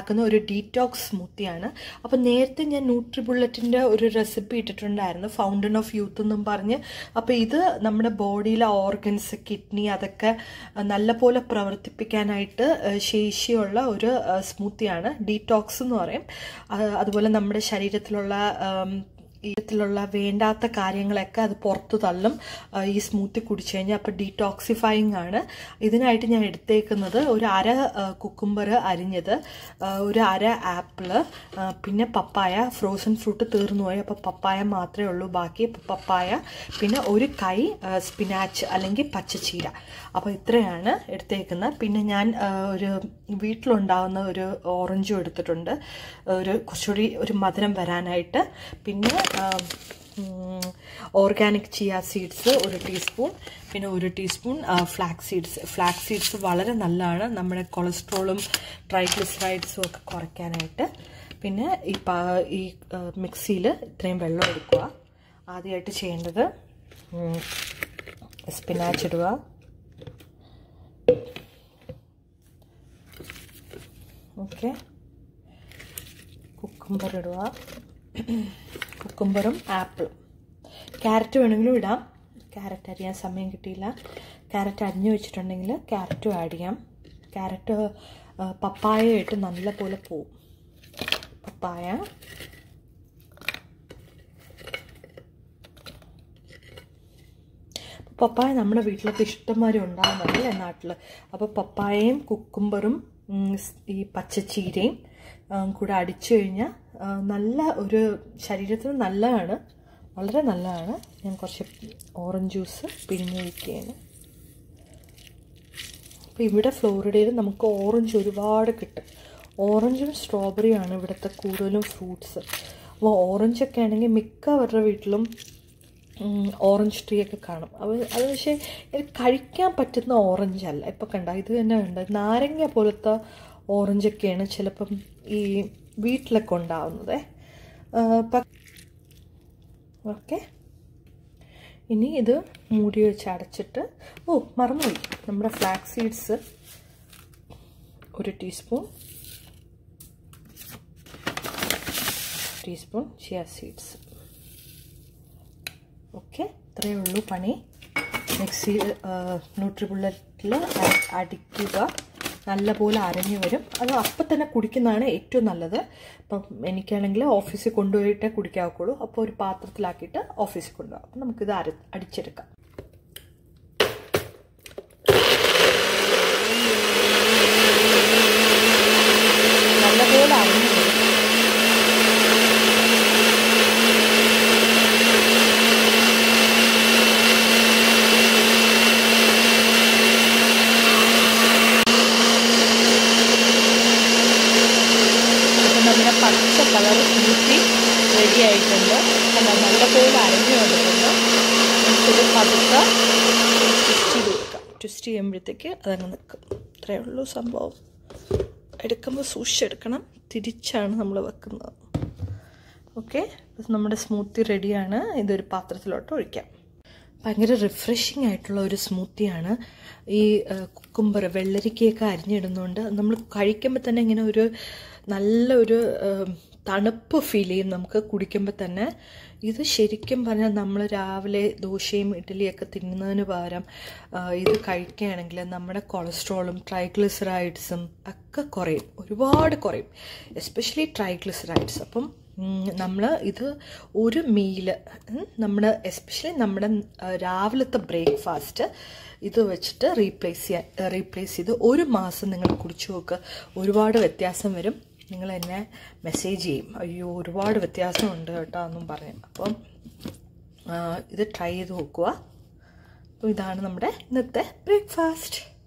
ഉണ്ടാക്കുന്ന ഒരു ഡീറ്റോക്സ് സ്മൂത്തിയാണ് അപ്പോൾ നേരത്തെ ഞാൻ ന്യൂട്രി ബുള്ളറ്റിൻ്റെ ഒരു റെസിപ്പി ഇട്ടിട്ടുണ്ടായിരുന്നു ഫൗണ്ടൻ ഓഫ് യൂത്ത് എന്നും പറഞ്ഞ് അപ്പോൾ ഇത് നമ്മുടെ ബോഡിയിലെ ഓർഗൻസ് കിഡ്നി അതൊക്കെ നല്ലപോലെ പ്രവർത്തിപ്പിക്കാനായിട്ട് ശേഷിയുള്ള ഒരു സ്മൂത്തിയാണ് ഡീറ്റോക്സ് എന്ന് പറയും അതുപോലെ നമ്മുടെ ശരീരത്തിലുള്ള ഇതിലുള്ള വേണ്ടാത്ത കാര്യങ്ങളൊക്കെ അത് പുറത്തു തള്ളും ഈ സ്മൂത്തി കുടിച്ചു കഴിഞ്ഞാൽ അപ്പോൾ ഡീടോക്സിഫൈങ് ആണ് ഇതിനായിട്ട് ഞാൻ എടുത്തേക്കുന്നത് ഒരു അര കുക്കുംബർ അരിഞ്ഞത് ഒരു അര ആപ്പിള് പിന്നെ പപ്പായ ഫ്രോസൺ ഫ്രൂട്ട് തീർന്നു പോയി അപ്പോൾ പപ്പായ മാത്രമേ ഉള്ളൂ ബാക്കി പപ്പായ പിന്നെ ഒരു കൈ സ്പിനാച്ച് അല്ലെങ്കിൽ പച്ചച്ചീര അപ്പോൾ ഇത്രയാണ് എടുത്തേക്കുന്നത് പിന്നെ ഞാൻ ഒരു വീട്ടിലുണ്ടാകുന്ന ഒരു ഓറഞ്ചും എടുത്തിട്ടുണ്ട് ഒരു കുറച്ചുകൂടി ഒരു മധുരം വരാനായിട്ട് പിന്നെ ഓർഗാനിക് ചിയ സീഡ്സ് ഒരു ടീസ്പൂൺ പിന്നെ ഒരു teaspoon flax seeds flax seeds വളരെ നല്ലതാണ് നമ്മുടെ കൊളസ്ട്രോളും ട്രൈഗ്ലിസറൈഡ്സും ഒക്കെ കുറയ്ക്കാനായിട്ട് പിന്നെ ഈ ഈ മിക്സിയിൽ ഇത്രയും വെള്ളം എടുക്കുക ആദ്യമായിട്ട് ചെയ്യേണ്ടത് സ്പിനാച്ച് ഇടുക ഓക്കെ കുക്കുംബർ ഇടുക കുക്കുംബറും ആപ്പിളും ക്യാരറ്റ് വേണമെങ്കിലും ഇടാം ക്യാരറ്റ് അരിയാൻ സമയം കിട്ടിയില്ല ക്യാരറ്റ് അരിഞ്ഞു വെച്ചിട്ടുണ്ടെങ്കിൽ ക്യാരറ്റും ആഡ് ചെയ്യാം ക്യാരറ്റ് പപ്പായയായിട്ട് നല്ലപോലെ പോവും പപ്പായ പപ്പായ നമ്മുടെ വീട്ടിലൊക്കെ ഇഷ്ടംമാതിരി ഉണ്ടാകുന്നുണ്ടല്ലേ നാട്ടിൽ അപ്പോൾ പപ്പായയും കുക്കുംബറും ഈ പച്ചച്ചീരയും കൂടെ അടിച്ചു കഴിഞ്ഞാൽ നല്ല ഒരു ശരീരത്തിന് നല്ലതാണ് വളരെ നല്ലതാണ് ഞാൻ കുറച്ച് ഓറഞ്ച് ജ്യൂസ് പിഴിഞ്ഞൊഴിക്കുകയാണ് അപ്പോൾ ഇവിടെ ഫ്ലോറിഡയിൽ നമുക്ക് ഓറഞ്ച് ഒരുപാട് കിട്ടും ഓറഞ്ചും സ്ട്രോബെറിയാണ് ഇവിടുത്തെ കൂടുതലും ഫ്രൂട്ട്സ് അപ്പോൾ ഓറഞ്ചൊക്കെ ആണെങ്കിൽ മിക്കവരുടെ വീട്ടിലും ഓറഞ്ച് ട്രീ ഒക്കെ കാണും അത് അത് പക്ഷേ കഴിക്കാൻ പറ്റുന്ന ഓറഞ്ച് അല്ല ഇപ്പം കണ്ട ഇത് തന്നെ ഉണ്ട് നാരങ്ങ പോലത്തെ ഓറഞ്ചൊക്കെയാണ് ചിലപ്പം ഈ വീട്ടിലൊക്കെ ഉണ്ടാവുന്നത് ഓക്കെ ഇനി ഇത് മൂടി വെച്ച് അടച്ചിട്ട് ഓ മറന്നുപോയി നമ്മുടെ ഫ്ലാക്സ് സീഡ്സ് ഒരു teaspoon teaspoon chia seeds okay ഇത്രയേ ഉള്ളൂ പണി മിക്സി ന്യൂട്രി ബുള്ളറ്റിൽ അടിക്കുക നല്ലപോലെ അരഞ്ഞു വരും അത് അപ്പം തന്നെ കുടിക്കുന്നതാണ് ഏറ്റവും നല്ലത് അപ്പം എനിക്കാണെങ്കിൽ ഓഫീസിൽ കൊണ്ടുപോയിട്ടേ കുടിക്കാവുള്ളൂ അപ്പോൾ ഒരു പാത്രത്തിലാക്കിയിട്ട് ഓഫീസിൽ കൊണ്ടുപോകാം അപ്പം നമുക്കിത് അര അടിച്ചെടുക്കാം നല്ലപോലെ അരഞ്ഞു വരും നമ്മുടെ പച്ച കളർ സ്മൂത്തി റെഡി ആയിട്ടുണ്ട് അല്ല നല്ലപോലെ അരഞ്ഞു വന്നിട്ടുണ്ട് നമുക്കിത് പതുക്കെ ട്വിസ്റ്റ് ചെയ്ത് കൊടുക്കാം ട്വിസ്റ്റ് ചെയ്യുമ്പോഴത്തേക്ക് അതങ്ങ് നിൽക്കും ഇത്രയേ ഉള്ളൂ സംഭവം എടുക്കുമ്പോൾ സൂക്ഷിച്ചെടുക്കണം തിരിച്ചാണ് നമ്മൾ വെക്കുന്നത് ഓക്കെ നമ്മുടെ സ്മൂത്തി റെഡിയാണ് ഇതൊരു പാത്രത്തിലോട്ട് ഒഴിക്കാം ഭയങ്കര റിഫ്രഷിംഗ് ആയിട്ടുള്ള ഒരു സ്മൂത്തിയാണ് ഈ കുക്കുംബർ വെള്ളരിക്കയൊക്കെ അരിഞ്ഞിടുന്നുണ്ട് നമ്മൾ കഴിക്കുമ്പോൾ തന്നെ ഇങ്ങനെ ഒരു നല്ല ഒരു തണുപ്പ് ഫീൽ ചെയ്യും നമുക്ക് കുടിക്കുമ്പോൾ തന്നെ ഇത് ശരിക്കും പറഞ്ഞാൽ നമ്മൾ രാവിലെ ദോശയും ഇഡ്ഡലിയൊക്കെ തിന്നുന്നതിന് പകരം ഇത് കഴിക്കുകയാണെങ്കിൽ നമ്മുടെ കൊളസ്ട്രോളും ട്രൈഗ്ലിസറൈഡ്സും ഒക്കെ കുറയും ഒരുപാട് കുറയും എസ്പെഷ്യലി ട്രൈഗ്ലിസറൈഡ്സ് അപ്പം നമ്മൾ ഇത് ഒരു മീല് നമ്മുടെ എസ്പെഷ്യലി നമ്മുടെ രാവിലത്തെ ബ്രേക്ക്ഫാസ്റ്റ് ഇത് വെച്ചിട്ട് റീപ്ലേസ് ചെയ്യാൻ റീപ്ലേസ് ചെയ്ത് ഒരു മാസം നിങ്ങൾ കുടിച്ചു നോക്കുക ഒരുപാട് വ്യത്യാസം വരും നിങ്ങൾ എന്നെ മെസ്സേജ് ചെയ്യും അയ്യോ ഒരുപാട് വ്യത്യാസമുണ്ട് കേട്ടോ എന്നും പറയും അപ്പം ഇത് ട്രൈ ചെയ്ത് നോക്കുക അപ്പോൾ ഇതാണ് നമ്മുടെ ഇന്നത്തെ ബ്രേക്ക്ഫാസ്റ്റ്